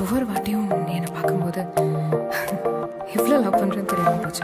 ஒவ்வொரு வாட்டியும் நீ என்னை பார்க்கும்போது எவ்வளோ லவ் பண்ணுறேன்னு தெரியாம போச்சு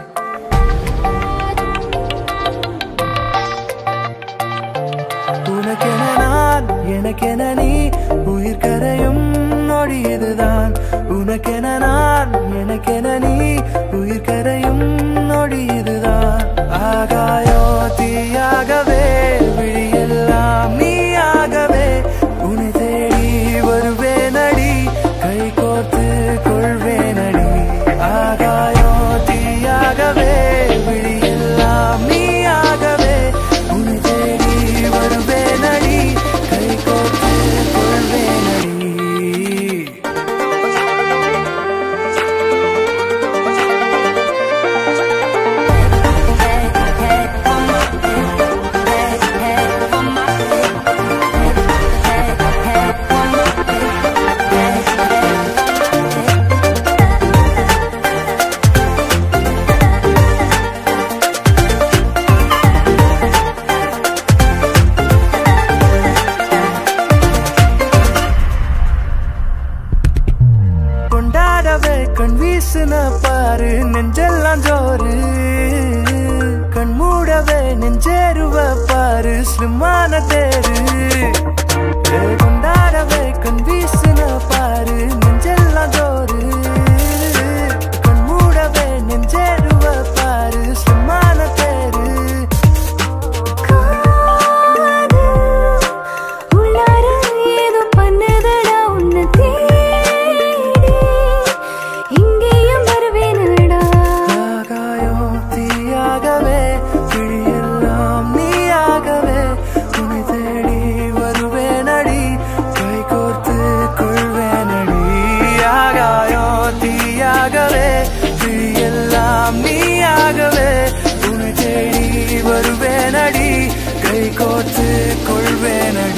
உனக்கென நான் எனக்கென நீ உயிர் கரையும் நொடி இதுதான் உனக்கென நான் எனக்கென நீ உயிர் கரையும் நொடி இதுதான் ஆகாயோ தீயாகவே விழியெல்லாம் நீயாகவே உன்னை தேடி வருவேனடி கை கோர்த்து கொள்வேனடி ஆகாயோ தீயாகவே விழியெல்லாம் நீயாகவே உன்னை தேடி வருவேனடி கை கோர்த்து கொள்வேனடி கொண்டாடவே கண் வீசுன பாரு நெஞ்செல்லாம் ஜோறு கண் மூடவே நெஞ்சேருவ பாரு ஸ்லிம்மான தேரு ஏ, கொண்டாடவே கண் வீசுன பாரு நெஞ்செல்லாம் ஜோறு கண் மூடவே நெஞ்சேருவ பாரு ஸ்லிம்மான தேரு உள்ளார ஏதோ பண்ணுதடா உன்னை தேடி இங்கேயும் வருவேனடா ஆகாயோ தீயாகவே கிழியெல்லாம் நீயாகவே உன்னை தேடி வருவேனடி கை கோர்த்து கொள்வேனடி ஆகாயோ தீயாகவே கிழியெல்லாம் நீயாகவே உன்னை தேடி வருவேனடி கை கோர்த்து கொள்வேனடி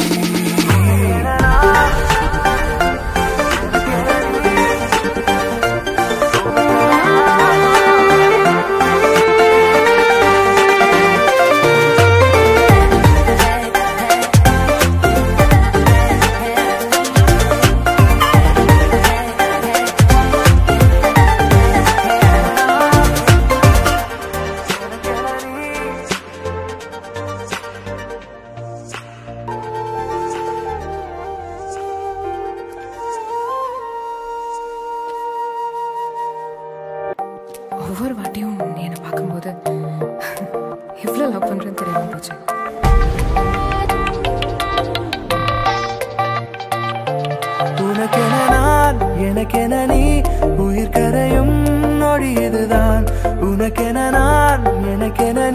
ஒவ்வொரு வாட்டியும் நீ என்னை பார்க்கும்போது எவ்வளோ லவ் பண்ணுறேன்னு தெரியாம போச்சு உனக்கென நான் எனக்கென நீ உயிர் கரையும் நொடி இதுதான் உனக்கென நான் எனக்கென